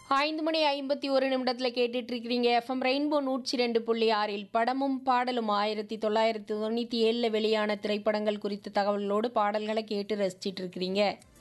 ஐந்து மணி ஐம்பத்தி ஒரு நிமிடத்தில் கேட்டுட்டு இருக்கிறீங்க எஃப்எம் ரெயின்போ நூற்றி ரெண்டு புள்ளி ஆறில் படமும் பாடலும் ஆயிரத்தி தொள்ளாயிரத்தி தொண்ணூற்றி ஏழில் வெளியான திரைப்படங்கள் குறித்த தகவல்களோடு பாடல்களை கேட்டு ரசிச்சிட்டு இருக்கிறீங்க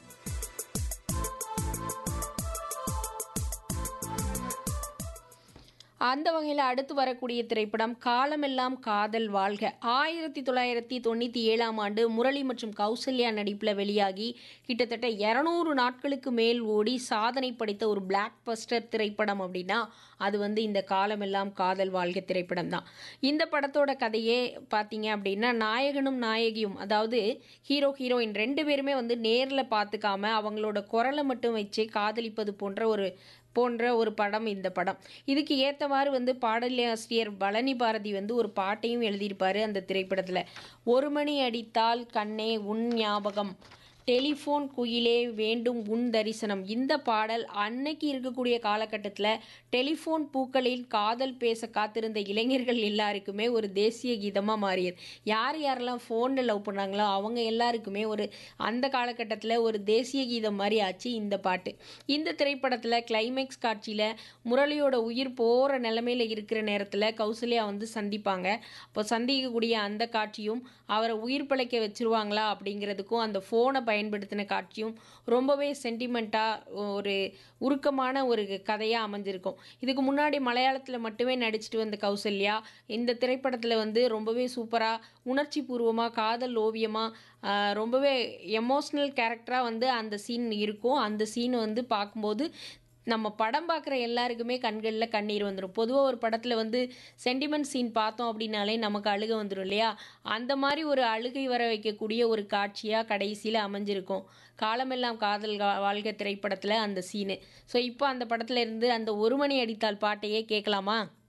அந்த வகையில் அடுத்து வரக்கூடிய திரைப்படம் காலமெல்லாம் காதல் வாழ்க ஆயிரத்தி தொள்ளாயிரத்தி தொண்ணூற்றி ஏழாம் ஆண்டு முரளி மற்றும் கௌசல்யா நடிப்பில் வெளியாகி கிட்டத்தட்ட இரநூறு நாட்களுக்கு மேல் ஓடி சாதனை படைத்த ஒரு பிளாக் பஸ்டர் திரைப்படம் அப்படின்னா அது வந்து இந்த காலமெல்லாம் காதல் வாழ்க திரைப்படம் தான் இந்த படத்தோட கதையே பார்த்தீங்க அப்படின்னா நாயகனும் நாயகியும் அதாவது ஹீரோ ஹீரோயின் ரெண்டு பேருமே வந்து நேரில் பார்த்துக்காம அவங்களோட குரலை மட்டும் வச்சு காதலிப்பது போன்ற ஒரு போன்ற ஒரு படம் இந்த படம் இதுக்கு ஏற்றவாறு வந்து பாடலாசிரியர் பழனி பாரதி வந்து ஒரு பாட்டையும் எழுதியிருப்பாரு அந்த திரைப்படத்தில் ஒரு மணி அடித்தால் கண்ணே உன் ஞாபகம் டெலிஃபோன் குயிலே வேண்டும் உன் தரிசனம் இந்த பாடல் அன்னைக்கு இருக்கக்கூடிய காலகட்டத்தில் டெலிஃபோன் பூக்களில் காதல் பேச காத்திருந்த இளைஞர்கள் எல்லாருக்குமே ஒரு தேசிய கீதமாக மாறியது யார் யாரெல்லாம் ஃபோனில் லவ் பண்ணாங்களோ அவங்க எல்லாருக்குமே ஒரு அந்த காலகட்டத்தில் ஒரு தேசிய கீதம் மாதிரி ஆச்சு இந்த பாட்டு இந்த திரைப்படத்தில் கிளைமேக்ஸ் காட்சியில் முரளியோட உயிர் போகிற நிலமையில இருக்கிற நேரத்தில் கௌசல்யா வந்து சந்திப்பாங்க அப்போ சந்திக்கக்கூடிய அந்த காட்சியும் அவரை உயிர் பிழைக்க வச்சிருவாங்களா அப்படிங்கிறதுக்கும் அந்த ஃபோனை பயன்படுத்தின காட்சியும் ரொம்பவே சென்டிமெண்ட்டாக ஒரு உருக்கமான ஒரு கதையாக அமைஞ்சிருக்கும் இதுக்கு முன்னாடி மலையாளத்தில் மட்டுமே நடிச்சிட்டு வந்த கௌசல்யா இந்த திரைப்படத்தில் வந்து ரொம்பவே சூப்பராக உணர்ச்சி பூர்வமாக காதல் ஓவியமாக ரொம்பவே எமோஷ்னல் கேரக்டராக வந்து அந்த சீன் இருக்கும் அந்த சீன் வந்து பார்க்கும்போது நம்ம படம் பார்க்குற எல்லாருக்குமே கண்களில் கண்ணீர் வந்துடும் பொதுவாக ஒரு படத்தில் வந்து சென்டிமெண்ட் சீன் பார்த்தோம் அப்படின்னாலே நமக்கு அழுக வந்துடும் இல்லையா அந்த மாதிரி ஒரு அழுகை வர வைக்கக்கூடிய ஒரு காட்சியாக கடைசியில் அமைஞ்சிருக்கும் காலமெல்லாம் காதல் கா- வாழ்க திரைப்படத்தில் அந்த சீனு ஸோ இப்போ அந்த படத்துல இருந்து அந்த ஒரு மணி அடித்தால் பாட்டையே கேட்கலாமா